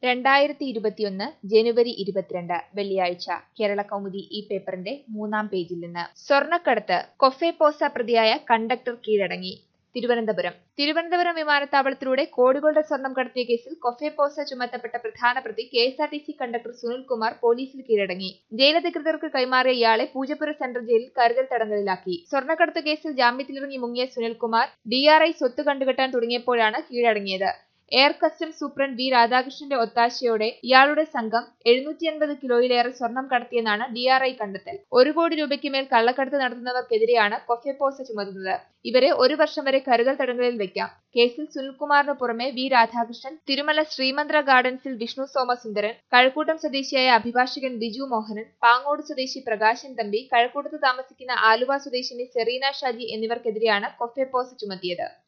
രണ്ടായിരത്തി ഇരുപത്തിയൊന്ന് ജനുവരി ഇരുപത്തിരണ്ട് വെള്ളിയാഴ്ച കേരള കൗമുദി ഈ പേപ്പറിന്റെ മൂന്നാം പേജിൽ നിന്ന് സ്വർണ്ണക്കടത്ത് കൊഫേപോസ പ്രതിയായ കണ്ടക്ടർ കീഴടങ്ങി തിരുവനന്തപുരം തിരുവനന്തപുരം വിമാനത്താവളത്തിലൂടെ കോടികളുടെ സ്വർണം കടത്തിയ കേസിൽ കൊഫേപോസ ചുമത്തപ്പെട്ട പ്രധാന പ്രതി K S R T C conductor Sunilkumar പോലീസിൽ കീഴടങ്ങി ജയിലധികൃതർക്ക് കൈമാറിയ ഇയാളെ പൂജപ്പുര സെൻട്രൽ ജയിലിൽ കരുതൽ തടങ്കലിലാക്കി സ്വർണ്ണക്കടത്ത് കേസിൽ ജാമ്യത്തിലിറങ്ങി മുങ്ങിയ സുനിൽകുമാർ ഡിആർഐ സ്വത്ത് കണ്ടുകെട്ടാൻ തുടങ്ങിയപ്പോഴാണ് കീഴടങ്ങിയത് എയർ കസ്റ്റംസ് സൂപ്രണ്ട് വി രാധാകൃഷ്ണന്റെ ഒത്താശയോടെ ഇയാളുടെ സംഘം എഴുന്നൂറ്റി അൻപത് കിലോയിലേറെ സ്വർണം കടത്തിയെന്നാണ് ഡിആർഐ കണ്ടെത്തൽ ഒരു കോടി രൂപയ്ക്ക് മേൽ കള്ളക്കടത്ത് നടത്തുന്നവർക്കെതിരെയാണ് കൊഫെപ്പോസ ചുമത്തുന്നത് ഇവരെ ഒരു വർഷം വരെ കരുതൽ തടങ്കലിൽ വെക്കാം കേസിൽ സുനിൽകുമാറിന് പുറമെ വി രാധാകൃഷ്ണൻ തിരുമല ശ്രീമന്ത്ര ഗാർഡൻസിൽ വിഷ്ണു സോമസുന്ദരൻ കഴക്കൂട്ടം സ്വദേശിയായ അഭിഭാഷകൻ ബിജു മോഹനൻ പാങ്ങോട് സ്വദേശി പ്രകാശൻ തമ്പി കഴക്കൂട്ടത്ത് താമസിക്കുന്ന ആലുവ സ്വദേശിനി സെറീന ഷാജി എന്നിവർക്കെതിരെയാണ് കൊഫെപ്പോസ ചുമത്തിയത്